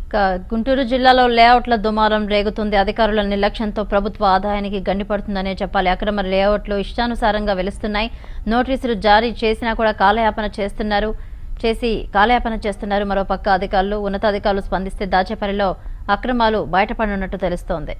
ఇక గుంటూరు జిల్లాలో లేఅవుట్ల దుమారం రేగుతుంది అధికారుల నిర్లక్ష్యంతో ప్రభుత్వ ఆదాయానికి గండిపడుతుందనే చెప్పాలి అక్రమ లేఅవుట్లు ఇష్టానుసారంగా వెలుస్తున్నాయి నోటీసులు జారీ చేసినా కూడా కాలయాపన చేస్తున్నారు చేసి కాలయాపన చేస్తున్నారు మరోపక్క అధికారులు ఉన్నతాధికారులు స్పందిస్తే దాచేపల్లిలో అక్రమాలు బయటపడనున్నట్టు తెలుస్తోంది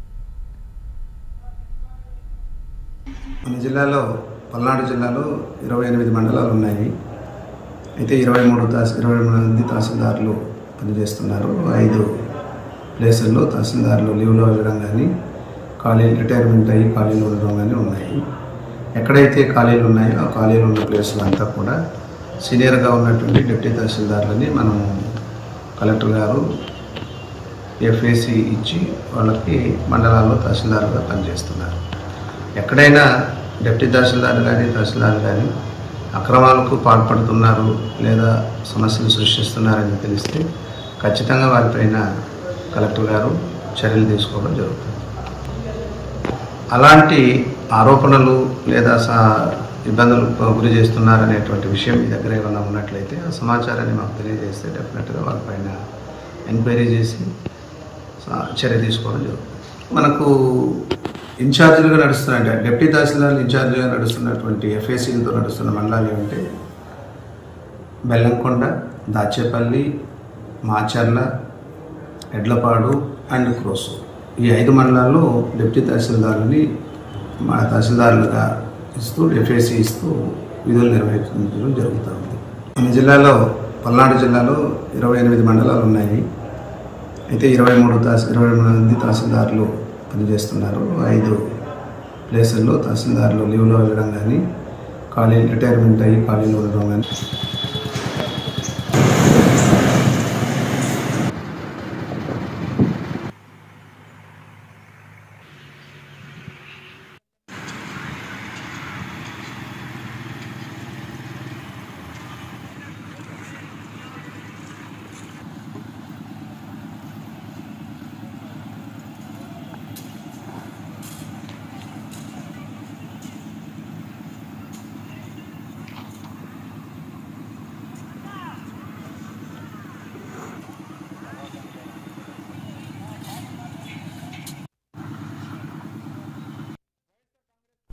మన జిల్లాలో పల్నాడు జిల్లాలో ఇరవై ఎనిమిది మండలాలు ఉన్నాయి అయితే ఇరవై మూడు తహసీ ఇరవై మూడు మంది తహసీల్దారులు పనిచేస్తున్నారు ఐదు ప్లేసుల్లో తహసీల్దారులు లీవ్లో వెళ్ళడం కానీ ఖాళీలు రిటైర్మెంట్ అయ్యి ఖాళీలు ఉండడం కానీ ఉన్నాయి ఎక్కడైతే ఖాళీలు ఉన్నాయో ఆ ఖాళీలు ఉన్న ప్లేసులు అంతా కూడా సీనియర్గా ఉన్నటువంటి డిప్యూటీ తహసీల్దారులని మనం కలెక్టర్ గారు ఎఫ్ఏసి ఇచ్చి వాళ్ళకి మండలాల్లో తహసీల్దారుగా పనిచేస్తున్నారు ఎక్కడైనా డిప్యూటీ తహసీల్దార్ కానీ తహసీల్దార్ కానీ అక్రమాలకు పాల్పడుతున్నారు లేదా సమస్యలు సృష్టిస్తున్నారని తెలిస్తే ఖచ్చితంగా వారిపైన కలెక్టర్ గారు చర్యలు తీసుకోవడం జరుగుతుంది అలాంటి ఆరోపణలు లేదా సా ఇబ్బందులు గురి చేస్తున్నారనేటువంటి విషయం మీ దగ్గర ఏమైనా ఉన్నట్లయితే ఆ సమాచారాన్ని మాకు తెలియజేస్తే డెఫినెట్గా వాళ్ళపైన ఎంక్వైరీ చేసి సా- చర్య తీసుకోవడం జరుగుతుంది మనకు ఇన్ఛార్జీలుగా నడుస్తున్న డిప్యూటీ తహసీల్దార్లు ఇన్ఛార్జిగా నడుస్తున్నటువంటి ఎఫ్ఏసీలతో నడుస్తున్న మండలాలు ఏమంటే బెల్లంకొండ దాచేపల్లి మాచర్ల ఎడ్లపాడు అండ్ క్రోసు ఈ ఐదు మండలాల్లో డిప్యూటీ తహసీల్దారులని మా తహసీల్దారులుగా ఇస్తూ ఎఫ్ఏసీ ఇస్తూ విధులు నిర్వహించడం జరుగుతూ ఉంది మన జిల్లాలో పల్నాడు జిల్లాలో ఇరవై ఎనిమిది మండలాలు ఉన్నాయి అయితే ఇరవై మూడు తహసీ ఇరవై మూడు మంది తహసీల్దారులు పనిచేస్తున్నారు ఐదు ప్లేసుల్లో తహసీల్దారులు లీవ్లో వెళ్ళడం కానీ ఖాళీ రిటైర్మెంట్ అయ్యి ఖాళీలు ఉండడం కానీ